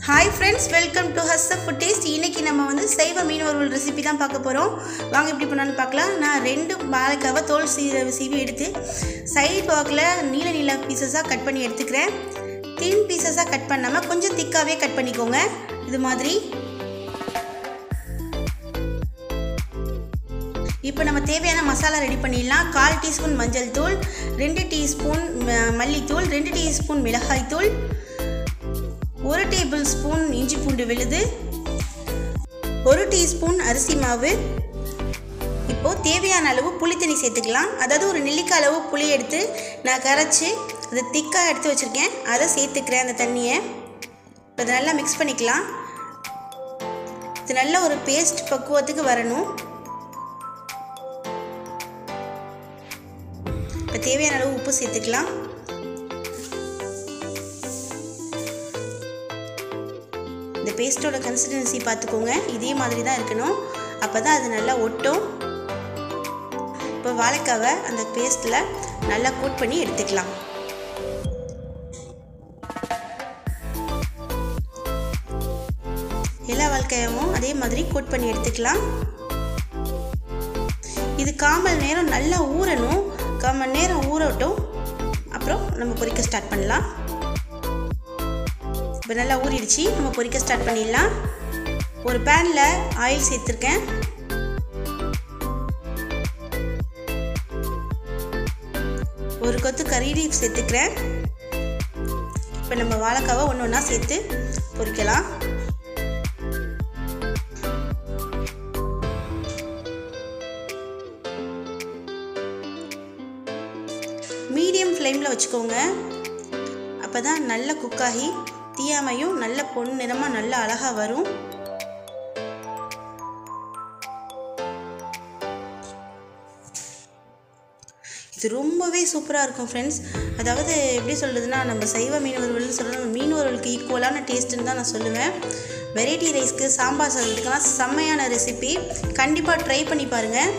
hi friends welcome to has food taste இன்னைக்கு நம்ம வந்து சைவ மீன் வறுவல் ரெசிபி தான் பார்க்க போகிறோம் வாங்க எப்படி பண்ணான்னு பார்க்கலாம் நான் ரெண்டு வாழைக்காவை தோல் சீ சீவி எடுத்து சைடு வாக்கில் நீல நீல பீசஸாக கட் பண்ணி எடுத்துக்கிறேன் தின் பீசஸாக கட் பண்ணாமல் கொஞ்சம் திக்காகவே கட் பண்ணிக்கோங்க இது மாதிரி இப்போ நம்ம தேவையான மசாலா ரெடி பண்ணிடலாம் கால் டீஸ்பூன் மஞ்சள் தூள் ரெண்டு டீஸ்பூன் ம- மல்லித்தூள் ரெண்டு டீஸ்பூன் மிளகாய் தூள் ஒரு டேபிள் ஸ்பூன் இஞ்சி பூண்டு விழுது ஒரு டீஸ்பூன் அரிசி மாவு இப்போ தேவையான அளவு புளித்தண்ணி சேர்த்துக்கலாம் அதாவது ஒரு நெல்லிக்காய் அளவு புளி எடுத்து நான் கரைச்சி அது திக்காக எடுத்து வச்சுருக்கேன் அதை சேர்த்துக்கிறேன் அந்த தண்ணியை இப்போ இதை நல்லா மிக்ஸ் பண்ணிக்கலாம் இது நல்ல ஒரு பேஸ்ட் பக்குவத்துக்கு வரணும் இப்போ தேவையான அளவு உப்பு சேர்த்துக்கலாம் இந்த பேஸ்ட்டோட கன்சிஸ்டன்சி பார்த்துக்கோங்க இதே மாதிரி தான் இருக்கணும் அப்போ தான் அது நல்லா ஒட்டும் இப்போ வாழைக்காவை அந்த பேஸ்ட்டில் நல்லா கோட் பண்ணி எடுத்துக்கலாம் எல்லா வாழைக்காயவும் அதே மாதிரி கோட் பண்ணி எடுத்துக்கலாம் இது காமல் நேரம் நல்லா ஊறணும் காமல் நேரம் ஊறட்டும் அப்புறம் நம்ம பொரிக்க ஸ்டார்ட் பண்ணலாம் இப்போ நல்லா ஊறிடுச்சு நம்ம பொரிக்க ஸ்டார்ட் பண்ணிடலாம் ஒரு பேனில் ஆயில் சேர்த்துருக்கேன் ஒரு கொத்து கறி லீஃப் சேர்த்துக்கிறேன் இப்போ நம்ம வாழைக்காவை ஒன்று ஒன்றா சேர்த்து பொரிக்கலாம் மீடியம் ஃப்ளேமில் வச்சுக்கோங்க அப்போ தான் நல்ல குக்காகி தீயாமையும் நல்ல பொன் நிறமாக நல்ல அழகாக வரும் இது ரொம்பவே சூப்பராக இருக்கும் ஃப்ரெண்ட்ஸ் அதாவது எப்படி சொல்கிறதுனா நம்ம சைவ மீன் வறுவல்னு சொல்கிறது மீன் வறுவலுக்கு ஈக்குவலான டேஸ்ட்டுன்னு தான் நான் சொல்லுவேன் வெரைட்டி ரைஸ்க்கு சாம்பார் சாதத்துக்கெல்லாம் செம்மையான ரெசிபி கண்டிப்பாக ட்ரை பண்ணி பாருங்கள்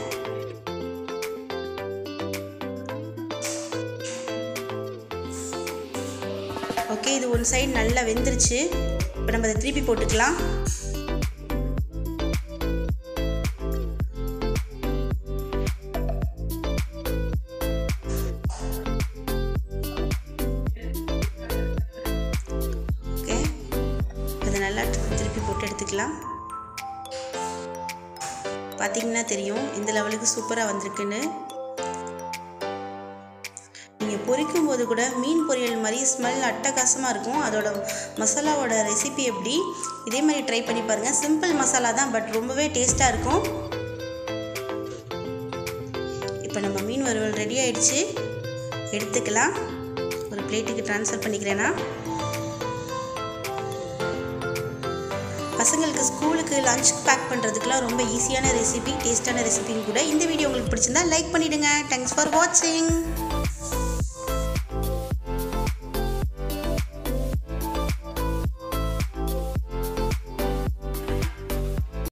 ஓகே இது ஒன் சைடு நல்லா வெந்துருச்சு இப்போ நம்ம அதை திருப்பி போட்டுக்கலாம் ஓகே அதை நல்லா திருப்பி போட்டு எடுத்துக்கலாம் பார்த்தீங்கன்னா தெரியும் இந்த லெவலுக்கு சூப்பராக வந்திருக்குன்னு நீங்கள் பொரிக்கும் போது கூட மீன் பொரியல் மாதிரி ஸ்மெல் அட்டகாசமாக இருக்கும் அதோட மசாலாவோட ரெசிபி எப்படி இதே மாதிரி ட்ரை பண்ணி பாருங்கள் சிம்பிள் மசாலா தான் பட் ரொம்பவே டேஸ்ட்டாக இருக்கும் இப்போ நம்ம மீன் வறுவல் ரெடி ஆயிடுச்சு எடுத்துக்கலாம் ஒரு பிளேட்டுக்கு ட்ரான்ஸ்ஃபர் பண்ணிக்கிறேன்னா பசங்களுக்கு ஸ்கூலுக்கு லஞ்ச் பேக் பண்ணுறதுக்குலாம் ரொம்ப ஈஸியான ரெசிபி டேஸ்டான ரெசிபின்னு கூட இந்த வீடியோ உங்களுக்கு பிடிச்சிருந்தா லைக் பண்ணிவிடுங்க தேங்க்ஸ் ஃபார் வாட்சிங்